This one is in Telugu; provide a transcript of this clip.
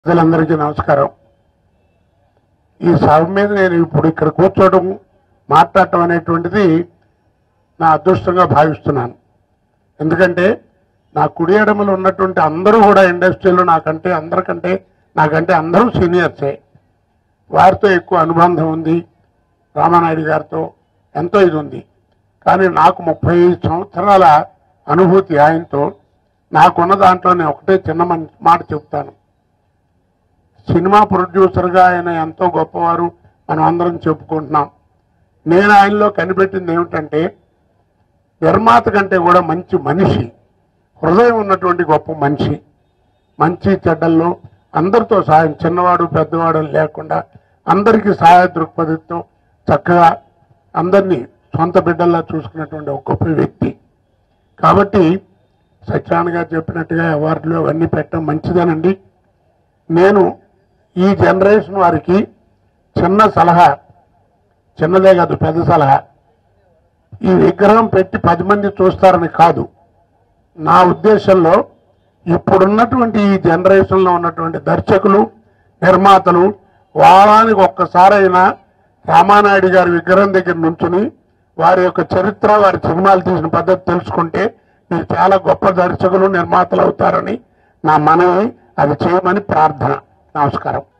ప్రజలందరికీ నమస్కారం ఈ సభ మీద నేను ఇప్పుడు ఇక్కడ కూర్చోవడం మాట్లాడటం అనేటువంటిది నా అదృష్టంగా భావిస్తున్నాను ఎందుకంటే నా కుడి ఎడమలు ఉన్నటువంటి అందరూ కూడా ఇండస్ట్రీలో నాకంటే అందరికంటే నాకంటే అందరూ సీనియర్సే వారితో ఎక్కువ అనుబంధం ఉంది రామానాయుడు గారితో ఎంతో ఇది ఉంది కానీ నాకు ముప్పై సంవత్సరాల అనుభూతి ఆయనతో నాకున్న దాంట్లో నేను ఒకటే చిన్న మన్- మాట చెప్తాను సినిమా ప్రొడ్యూసర్గా ఆయన ఎంతో గొప్పవారు మనం అందరం చెప్పుకుంటున్నాం నేను ఆయనలో కనిపెట్టింది ఏమిటంటే నిర్మాత కంటే కూడా మంచి మనిషి హృదయం ఉన్నటువంటి గొప్ప మనిషి మంచి చెడ్డల్లో అందరితో సహాయం చిన్నవాడు పెద్దవాడు అని లేకుండా అందరికీ సహాయ దృక్పథంతో చక్కగా అందరినీ సొంత బిడ్డల్లా చూసుకున్నటువంటి ఒక గొప్ప వ్యక్తి కాబట్టి సత్యనారాయణ గారు చెప్పినట్టుగా అవార్డులు అవన్నీ పెట్టడం మంచిదేనండి నేను ఈ జనరేషన్ వారికి చిన్న సలహా చిన్నదే కాదు పెద్ద సలహా ఈ విగ్రహం పెట్టి పది మంది చూస్తారని కాదు నా ఉద్దేశంలో ఇప్పుడున్నటువంటి ఈ జనరేషన్లో ఉన్నటువంటి దర్శకులు నిర్మాతలు వారానికి ఒక్కసారైనా రామానాయుడు గారి విగ్రహం దగ్గర నుంచుని వారి యొక్క చరిత్ర వారి సినిమాలు తీసిన పద్ధతి తెలుసుకుంటే మీరు చాలా గొప్ప దర్శకులు నిర్మాతలు అవుతారని నా మనవి అది చేయమని ప్రార్థన నమస్కారం